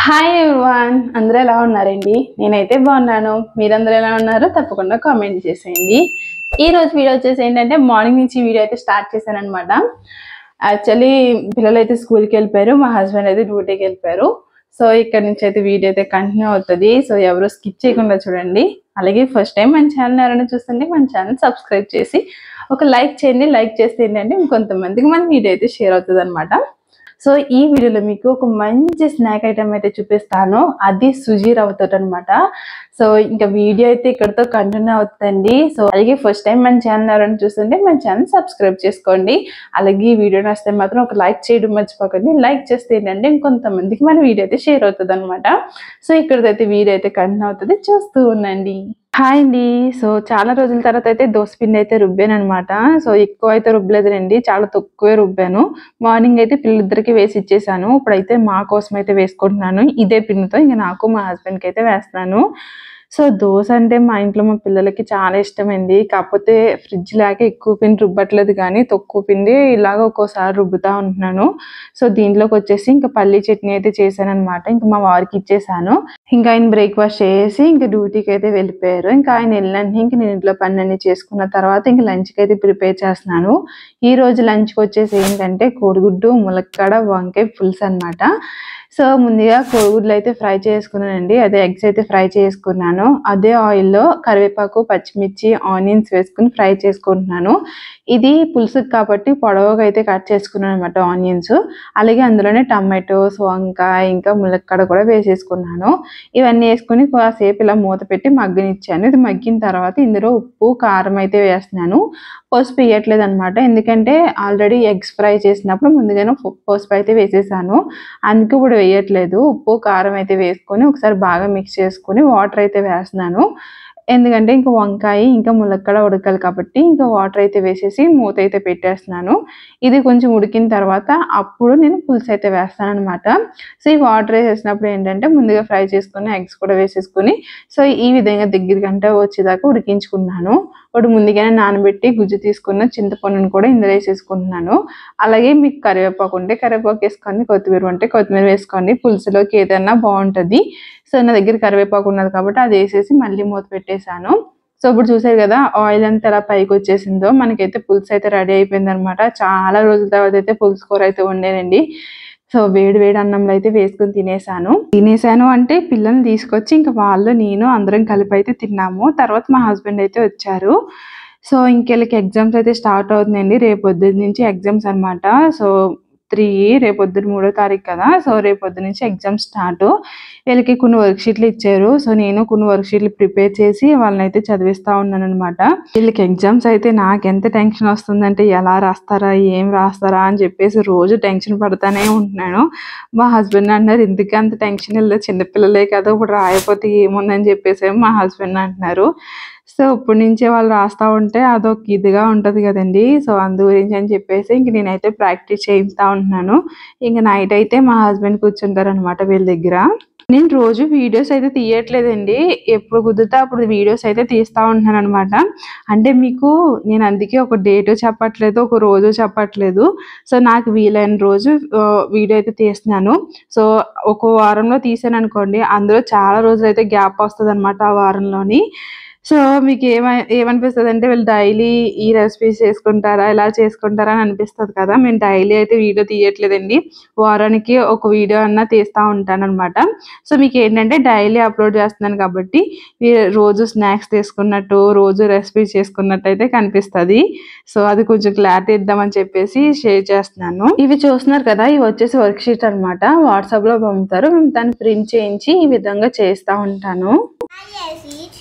Hi everyone అందరూ ఎలా ఉన్నారండి నేనైతే బాగున్నాను మీరందరూ ఎలా ఉన్నారో తప్పకుండా కామెంట్ చేసేయండి ఈ రోజు వీడియో వచ్చేసి ఏంటంటే మార్నింగ్ నుంచి వీడియో అయితే స్టార్ట్ చేశాను అనమాట యాక్చువల్లీ పిల్లలు అయితే స్కూల్కి వెళ్ళిపోయారు మా హస్బెండ్ అయితే డ్యూటీకి వెళ్ళిపోయారు సో ఇక్కడ నుంచి అయితే వీడియో అయితే కంటిన్యూ అవుతుంది సో ఎవరు స్కిప్ చేయకుండా చూడండి అలాగే ఫస్ట్ టైం మన ఛానల్ ఎవరైనా చూస్తుంటే మన ఛానల్ సబ్స్క్రైబ్ చేసి ఒక లైక్ చేయండి లైక్ చేస్తే ఏంటంటే ఇంకొంతమందికి మన వీడియో అయితే షేర్ అవుతుంది అనమాట సో ఈ వీడియోలో మీకు ఒక మంచి స్నాక్ ఐటమ్ అయితే చూపిస్తాను అది సుజీ రవ్వతో అనమాట సో ఇంకా వీడియో అయితే ఇక్కడతో కంటిన్యూ అవుతుందండి సో అలాగే ఫస్ట్ టైం మన ఛానల్ ఎవరైనా చూస్తుంటే మన ఛానల్ సబ్స్క్రైబ్ చేసుకోండి అలాగే ఈ వీడియో నచ్చితే మాత్రం ఒక లైక్ చేయడం మర్చిపోకండి లైక్ చేస్తే ఏంటంటే ఇంకొంతమందికి మన వీడియో అయితే షేర్ అవుతుంది అనమాట సో ఇక్కడైతే వీడియో అయితే కంటిన్యూ అవుతుంది చూస్తూ ఉండండి హాయ్ అండి సో చాలా రోజుల తర్వాత అయితే దోసపిండి అయితే రుబ్బాను అనమాట సో ఎక్కువ అయితే రుబ్బలేదులేండి చాలా తక్కువే రుబ్బాను మార్నింగ్ అయితే పిల్లలిద్దరికి వేసి ఇచ్చేసాను ఇప్పుడైతే మా కోసం అయితే వేసుకుంటున్నాను ఇదే పిండితో ఇంకా నాకు మా హస్బెండ్కి అయితే వేస్తున్నాను సో దోశ అంటే మా ఇంట్లో మా పిల్లలకి చాలా ఇష్టమండి కాకపోతే ఫ్రిడ్జ్ లేక ఎక్కువ పిండి రుబ్బట్లేదు కానీ తక్కువ పిండి ఇలాగ ఒక్కోసారి రుబ్బుతా ఉంటున్నాను సో దీంట్లోకి వచ్చేసి ఇంకా పల్లీ చట్నీ అయితే చేశాను అనమాట ఇంకా మా వారికి ఇచ్చేసాను ఇంకా ఆయన బ్రేక్ఫాస్ట్ చేసి ఇంకా డ్యూటీకి అయితే వెళ్ళిపోయారు ఇంకా ఆయన వెళ్ళండి ఇంకా నేను ఇంట్లో పని అన్ని చేసుకున్న తర్వాత ఇంకా లంచ్కి అయితే ప్రిపేర్ చేస్తున్నాను ఈ రోజు లంచ్కి వచ్చేసి ఏంటంటే కోడిగుడ్డు ములక్కాడ వంకాయ పులుసు అన్నమాట సో ముందుగా కోడిగుడ్లు అయితే ఫ్రై చేసుకున్నానండి అదే ఎగ్స్ అయితే ఫ్రై చేసుకున్నాను అదే ఆయిల్లో కరివేపాకు పచ్చిమిర్చి ఆనియన్స్ వేసుకుని ఫ్రై చేసుకుంటున్నాను ఇది పులుసుకి కాబట్టి పొడవుగా అయితే కట్ చేసుకున్నాను అనమాట ఆనియన్స్ అలాగే అందులోనే టమాటోస్ వంకాయ ఇంకా ములక్కాడ కూడా వేసేసుకున్నాను ఇవన్నీ వేసుకుని కాసేపు ఇలా మూత పెట్టి మగ్గనిచ్చాను ఇది మగ్గిన తర్వాత ఇందులో ఉప్పు కారం అయితే వేస్తున్నాను పసుపు వేయట్లేదు అనమాట ఎందుకంటే ఆల్రెడీ ఎగ్స్ ఫ్రై చేసినప్పుడు ముందుగానే పు- పసుపు అయితే వేసేసాను అందుకే ఇప్పుడు వేయట్లేదు ఉప్పు కారం అయితే వేసుకొని ఒకసారి బాగా మిక్స్ చేసుకొని వాటర్ అయితే వేస్తున్నాను ఎందుకంటే ఇంకా వంకాయ ఇంకా ములక్కడ ఉడకాలి కాబట్టి ఇంకా వాటర్ అయితే వేసేసి మూత అయితే పెట్టేస్తున్నాను ఇది కొంచెం ఉడికిన తర్వాత అప్పుడు నేను పులుసు అయితే వేస్తాను అనమాట సో ఈ వాటర్ వేసేసినప్పుడు ఏంటంటే ముందుగా ఫ్రై చేసుకుని ఎగ్స్ కూడా వేసేసుకుని సో ఈ విధంగా దగ్గర గంట వచ్చేదాకా ఉడికించుకున్నాను ఇప్పుడు ముందుగానే నానబెట్టి గుజ్జు తీసుకున్న చింతపండును కూడా ఇందులో వేసేసుకుంటున్నాను అలాగే మీకు కరివేపాకు ఉంటే కరివేపాకు వేసుకోండి కొత్తిమీర ఉంటే కొత్తిమీర వేసుకోండి పులుసులోకి ఏదైనా బాగుంటుంది సో నా దగ్గర కరివేపాకు ఉన్నది కాబట్టి అది వేసేసి మళ్ళీ మూత పెట్టేశాను సో ఇప్పుడు చూసారు కదా ఆయిల్ అంతా ఎలా పైకి వచ్చేసిందో మనకైతే పులుసు అయితే రెడీ అయిపోయింది అనమాట చాలా రోజుల తర్వాత అయితే పులుసు కూర అయితే వండానండి సో వేడి వేడి అన్నంలో అయితే వేసుకుని తినేసాను తినేసాను అంటే పిల్లల్ని తీసుకొచ్చి ఇంకా వాళ్ళు నేను అందరం కలిపి అయితే తిన్నాము తర్వాత మా హస్బెండ్ అయితే వచ్చారు సో ఇంకెళ్ళకి ఎగ్జామ్స్ అయితే స్టార్ట్ అవుతుందండి రేపు పొద్దున్న నుంచి ఎగ్జామ్స్ అన్నమాట సో త్రీ రేపు పొద్దున్న మూడో తారీఖు కదా సో రేపు పొద్దున్న నుంచి ఎగ్జామ్ స్టార్ట్ వీళ్ళకి కొన్ని వర్క్ షీట్లు ఇచ్చారు సో నేను కొన్ని వర్క్ షీట్లు ప్రిపేర్ చేసి వాళ్ళని అయితే చదివిస్తా ఉన్నాను అనమాట వీళ్ళకి ఎగ్జామ్స్ అయితే నాకు ఎంత టెన్షన్ వస్తుందంటే ఎలా రాస్తారా ఏం రాస్తారా అని చెప్పేసి రోజు టెన్షన్ పడతానే ఉంటున్నాను మా హస్బెండ్ అన్నారు ఎందుకు అంత టెన్షన్ వెళ్ళదు చిన్నపిల్లలే కదా ఇప్పుడు రాయకపోతే ఏముందని చెప్పేసి మా హస్బెండ్ అంటున్నారు సో ఇప్పటి నుంచే వాళ్ళు రాస్తా ఉంటే అదొక ఇదిగా ఉంటది కదండి సో అందు గురించి అని చెప్పేసి ఇంక నేనైతే ప్రాక్టీస్ చేయిస్తా ఉంటున్నాను ఇంక నైట్ అయితే మా హస్బెండ్ కూర్చుంటారు అనమాట వీళ్ళ దగ్గర నేను రోజు వీడియోస్ అయితే తీయట్లేదండి ఎప్పుడు కుదిరితే అప్పుడు వీడియోస్ అయితే తీస్తూ ఉంటున్నాను అనమాట అంటే మీకు నేను అందుకే ఒక డేట్ చెప్పట్లేదు ఒక రోజు చెప్పట్లేదు సో నాకు వీలైన రోజు ఆ, వీడియో అయితే తీస్తున్నాను సో ఒక వారంలో తీసాను అనుకోండి అందులో చాలా రోజులు అయితే గ్యాప్ వస్తుంది అనమాట ఆ వారంలోని సో మీకు ఏమ ఏమనిపిస్తుంది అంటే వీళ్ళు డైలీ ఈ రెసిపీస్ చేసుకుంటారా ఇలా చేసుకుంటారా అని అనిపిస్తుంది కదా మేము డైలీ అయితే వీడియో తీయట్లేదండి వారానికి ఒక వీడియో అన్నా తీస్తూ ఉంటాను అనమాట సో మీకు ఏంటంటే డైలీ అప్లోడ్ చేస్తున్నాను కాబట్టి వీ- రోజు స్నాక్స్ తీసుకున్నట్టు రోజు రెసిపీస్ చేసుకున్నట్టు అయితే కనిపిస్తుంది సో అది కొంచెం క్లారిటీ ఇద్దామని చెప్పేసి షేర్ చేస్తున్నాను ఇవి చూస్తున్నారు కదా ఇవి వచ్చేసి వర్క్ షీట్ అనమాట వాట్సాప్ లో పంపుతారు మేము దాన్ని ప్రింట్ చేయించి ఈ విధంగా చేస్తూ ఉంటాను Message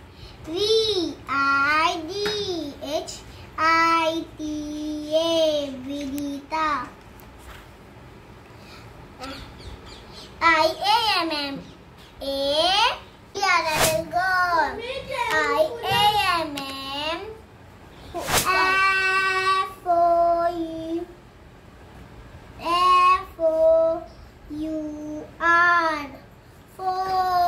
V I D H I T A Vidita I A M M A Yeah, that is good. I A M M F O U F O U R four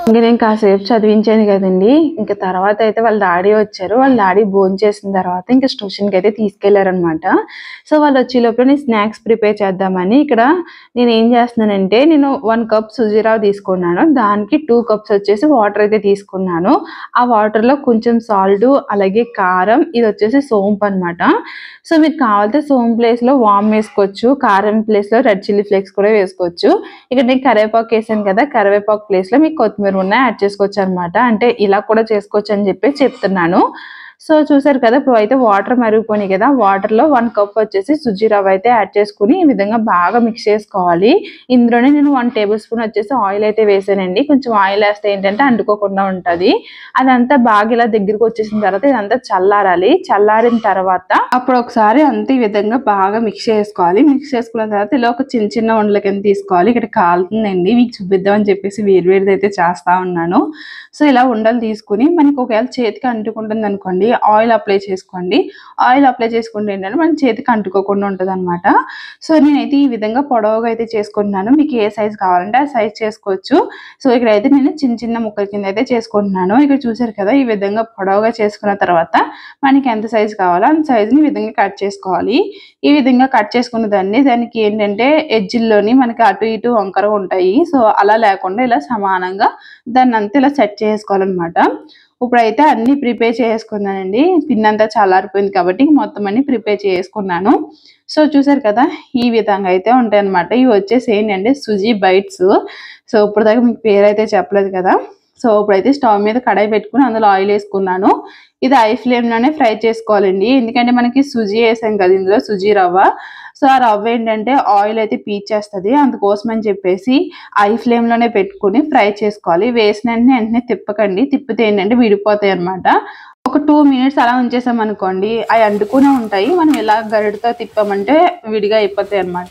ఇంక నేను కాసేపు చదివించాను కదండి ఇంకా తర్వాత అయితే వాళ్ళ డాడీ వచ్చారు వాళ్ళ డాడీ భోజనం చేసిన తర్వాత ఇంకా ట్యూషన్కి అయితే తీసుకెళ్లారనమాట సో వాళ్ళు వచ్చే లోపల నేను స్నాక్స్ ప్రిపేర్ చేద్దామని ఇక్కడ నేను ఏం చేస్తున్నానంటే నేను వన్ కప్ సుజీరావు తీసుకున్నాను దానికి టూ కప్స్ వచ్చేసి వాటర్ అయితే తీసుకున్నాను ఆ వాటర్లో కొంచెం సాల్ట్ అలాగే కారం ఇది వచ్చేసి సోంపు అన్నమాట సో మీకు కావాలంటే సోంపు ప్లేస్లో వామ్ వేసుకోవచ్చు కారం ప్లేస్లో రెడ్ చిల్లీ ఫ్లేక్స్ కూడా వేసుకోవచ్చు ఇక్కడ నేను కరివేపాకు వేసాను కదా కరివేపాకు ప్లేస్లో మీకు కొత్తిమీర ఉన్న యాడ్ చేసుకోవచ్చు అనమాట అంటే ఇలా కూడా చేసుకోవచ్చు అని చెప్పి చెప్తున్నాను సో చూసారు కదా ఇప్పుడు అయితే వాటర్ మరిగిపోయినాయి కదా వాటర్ లో వన్ కప్ వచ్చేసి సుజీ రవ్వ అయితే యాడ్ చేసుకుని ఈ విధంగా బాగా మిక్స్ చేసుకోవాలి ఇందులోనే నేను వన్ టేబుల్ స్పూన్ వచ్చేసి ఆయిల్ అయితే వేసానండి కొంచెం ఆయిల్ వేస్తే ఏంటంటే అంటుకోకుండా ఉంటది అదంతా బాగా ఇలా దగ్గరికి వచ్చేసిన తర్వాత ఇదంతా చల్లారాలి చల్లారిన తర్వాత అప్పుడు ఒకసారి అంతా ఈ విధంగా బాగా మిక్స్ చేసుకోవాలి మిక్స్ చేసుకున్న తర్వాత ఇలా ఒక చిన్న చిన్న వండల కింద తీసుకోవాలి ఇక్కడ కాలుతుందండి మీకు చూపిద్దామని చెప్పేసి వేరు వేరుది అయితే చేస్తా ఉన్నాను సో ఇలా ఉండలు తీసుకుని మనకి ఒకవేళ చేతికి అంటుకుంటుంది అనుకోండి ఆయిల్ అప్లై చేసుకోండి ఆయిల్ అప్లై చేసుకుంటే ఏంటంటే మన చేతికి అంటుకోకుండా ఉంటుంది అనమాట సో నేనైతే ఈ విధంగా పొడవుగా అయితే చేసుకుంటున్నాను మీకు ఏ సైజ్ కావాలంటే ఆ సైజ్ చేసుకోవచ్చు సో ఇక్కడ అయితే నేను చిన్న చిన్న ముక్కల కింద అయితే చేసుకుంటున్నాను ఇక్కడ చూసారు కదా ఈ విధంగా పొడవుగా చేసుకున్న తర్వాత మనకి ఎంత సైజ్ కావాలో అంత సైజుని ఈ విధంగా కట్ చేసుకోవాలి ఈ విధంగా కట్ చేసుకున్న దాన్ని దానికి ఏంటంటే ఎడ్జిల్లోని మనకి అటు ఇటు వంకర ఉంటాయి సో అలా లేకుండా ఇలా సమానంగా దాన్ని అంతా ఇలా సెట్ చేసుకోవాలన్నమాట ఇప్పుడైతే అన్ని ప్రిపేర్ చేసుకున్నానండి పిన్ అంతా చల్లారిపోయింది కాబట్టి మొత్తం అన్ని ప్రిపేర్ చేసుకున్నాను సో చూసారు కదా ఈ విధంగా అయితే ఉంటాయి అనమాట ఇవి వచ్చేసి ఏంటంటే సుజీ బైట్స్ సో ఇప్పుడు దాకా మీకు పేరు అయితే చెప్పలేదు కదా సో ఇప్పుడైతే స్టవ్ మీద కడాయి పెట్టుకుని అందులో ఆయిల్ వేసుకున్నాను ఇది ఐ ఫ్లేమ్ లోనే ఫ్రై చేసుకోవాలండి ఎందుకంటే మనకి సుజీ వేసాం కదా ఇందులో సుజీ రవ్వ సో ఆ రవ్వ ఏంటంటే ఆయిల్ అయితే పీచేస్తుంది అందుకోసం అని చెప్పేసి ఐ ఫ్లేమ్ లోనే పెట్టుకుని ఫ్రై చేసుకోవాలి వేసిన వెంటనే వెంటనే తిప్పకండి తిప్పితే ఏంటంటే విడిపోతాయి అనమాట ఒక టూ మినిట్స్ అలా ఉంచేసాం అనుకోండి అవి అంటుకునే ఉంటాయి మనం ఇలా గరిటతో తిప్పామంటే విడిగా అయిపోతాయి అనమాట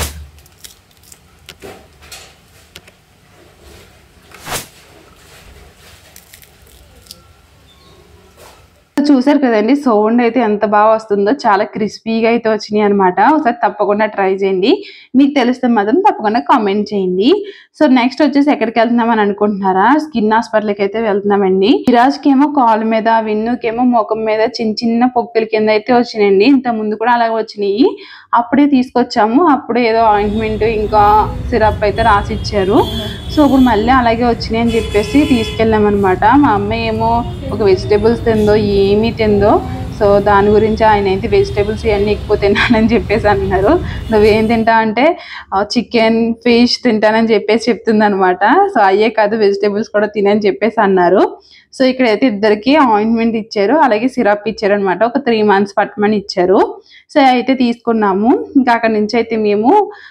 చూసారు కదండి సౌండ్ అయితే ఎంత బాగా వస్తుందో చాలా క్రిస్పీగా అయితే వచ్చినాయి అనమాట ఒకసారి తప్పకుండా ట్రై చేయండి మీకు తెలిస్తే మాత్రం తప్పకుండా కామెంట్ చేయండి సో నెక్స్ట్ వచ్చేసి ఎక్కడికి వెళ్తున్నాం అని అనుకుంటున్నారా స్కిన్ హాస్పిటల్కి అయితే వెళ్తున్నామండి విరాజ్కి ఏమో కాలు మీద విన్నుకేమో ముఖం మీద చిన్న చిన్న పొక్కుల కింద అయితే వచ్చినాయండి ఇంత ముందు కూడా అలాగే వచ్చినాయి అప్పుడే తీసుకొచ్చాము అప్పుడే ఏదో ఆయింట్మెంట్ ఇంకా సిరప్ అయితే రాసి ఇచ్చారు సో ఇప్పుడు మళ్ళీ అలాగే వచ్చినాయి అని చెప్పేసి తీసుకెళ్ళాం అనమాట మా అమ్మాయి ఏమో ఒక వెజిటేబుల్స్ తిందో ఏమీ తిందో సో దాని గురించి ఆయన అయితే వెజిటేబుల్స్ ఇవన్నీ ఎక్కువ తినాలని చెప్పేసి అన్నారు నువ్వేం తింటా అంటే చికెన్ ఫిష్ తింటానని చెప్పేసి చెప్తుంది అనమాట సో అయ్యే కాదు వెజిటేబుల్స్ కూడా తినని చెప్పేసి అన్నారు సో ఇక్కడైతే ఇద్దరికి ఆయింట్మెంట్ ఇచ్చారు అలాగే సిరప్ ఇచ్చారు అనమాట ఒక త్రీ మంత్స్ పట్టమని ఇచ్చారు సో అయితే తీసుకున్నాము ఇంకా అక్కడ నుంచి అయితే మేము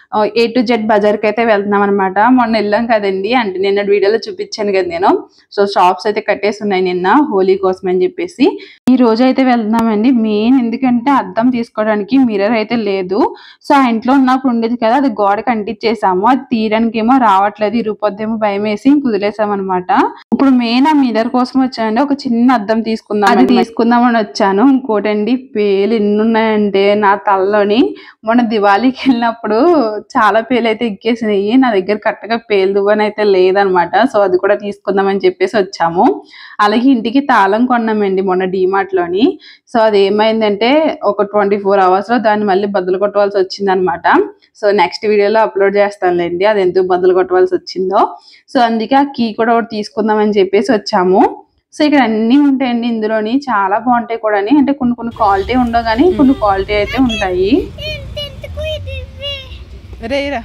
ఏ టు జెడ్ బజార్కి అయితే వెళ్తున్నాం అనమాట మొన్న వెళ్ళాం కదండి అంటే నిన్న వీడియోలో చూపించాను కదా నేను సో షాప్స్ అయితే కట్టేసి ఉన్నాయి నిన్న హోలీ కోసం అని చెప్పేసి ఈ రోజు అయితే వెళ్తున్నామండి మెయిన్ ఎందుకంటే అద్దం తీసుకోవడానికి మిర్రర్ అయితే లేదు సో ఆ ఇంట్లో ఉన్నప్పుడు ఉండేది కదా అది గోడకి అంటించేసాము అది తీయడానికి ఏమో రావట్లేదు ఇరుపొద్దేమో భయం వేసి ఇంక వదిలేసాం అనమాట ఇప్పుడు మెయిన్ ఆ మిర్రర్ కోసం వచ్చానండి ఒక చిన్న అద్దం తీసుకుందాం అది తీసుకుందామని వచ్చాను ఇంకోటండి పేలు ఎన్ని ఉన్నాయంటే నా తలలోని మొన్న దివాళీకి వెళ్ళినప్పుడు చాలా పేలు అయితే ఎక్కేసినాయి నా దగ్గర కరెక్ట్గా పేలు దువ్వని అయితే లేదనమాట సో అది కూడా తీసుకుందామని చెప్పేసి వచ్చాము అలాగే ఇంటికి తాళం కొన్నామండి మొన్న డిమార్ట్ లోని సో అది ఏమైందంటే ఒక ట్వంటీ ఫోర్ అవర్స్ లో దాన్ని మళ్ళీ బదులు కొట్టవలసి వచ్చింది అనమాట సో నెక్స్ట్ వీడియోలో అప్లోడ్ చేస్తానులేండి అది ఎందుకు బదులు కొట్టవలసి వచ్చిందో సో అందుకే ఆ కీ కూడా ఒకటి తీసుకుందామని చెప్పేసి వచ్చాము సో ఇక్కడ అన్ని ఉంటాయండి ఇందులోని చాలా బాగుంటాయి కూడా అంటే కొన్ని కొన్ని క్వాలిటీ ఉండవు కానీ కొన్ని క్వాలిటీ అయితే ఉంటాయి ఇంతెందుకు ఇది ఇవి? రేరా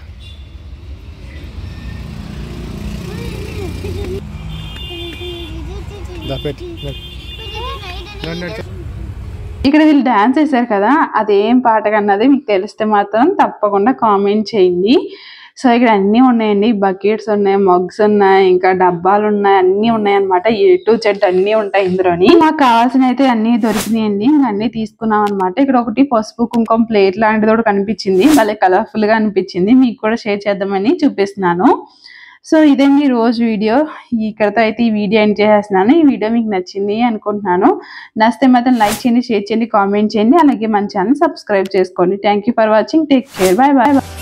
దా పెట్టు ఇక్కడ వీళ్ళు డాన్స్ చేశారు కదా అదేం పాట కన్నది మీకు తెలిస్తే మాత్రం తప్పకుండా కామెంట్ చేయండి సో ఇక్కడ అన్నీ ఉన్నాయండి బకెట్స్ ఉన్నాయి మగ్స్ ఉన్నాయి ఇంకా డబ్బాలు ఉన్నాయి అన్నీ ఉన్నాయి అనమాట ఏ టు జెడ్ అన్నీ ఉంటాయి ఇందులోని నాకు కావాల్సిన అయితే అన్నీ దొరికినాయండి ఇంకా అన్నీ తీసుకున్నాం అనమాట ఇక్కడ ఒకటి పసుపు కుంకుమ ప్లేట్ లాంటిది ఒకటి కనిపించింది భలే కలర్ఫుల్ గా అనిపించింది మీకు కూడా షేర్ చేద్దామని చూపిస్తున్నాను సో ఇదండి ఈ రోజు వీడియో ఇక్కడతో అయితే ఈ వీడియో ఎండ్ చేసేస్తున్నాను ఈ వీడియో మీకు నచ్చింది అనుకుంటున్నాను నచ్చితే మాత్రం లైక్ చేయండి షేర్ చేయండి కామెంట్ చేయండి అలాగే మన ఛానల్ సబ్స్క్రైబ్ చేసుకోండి thank you for watching take care bye bye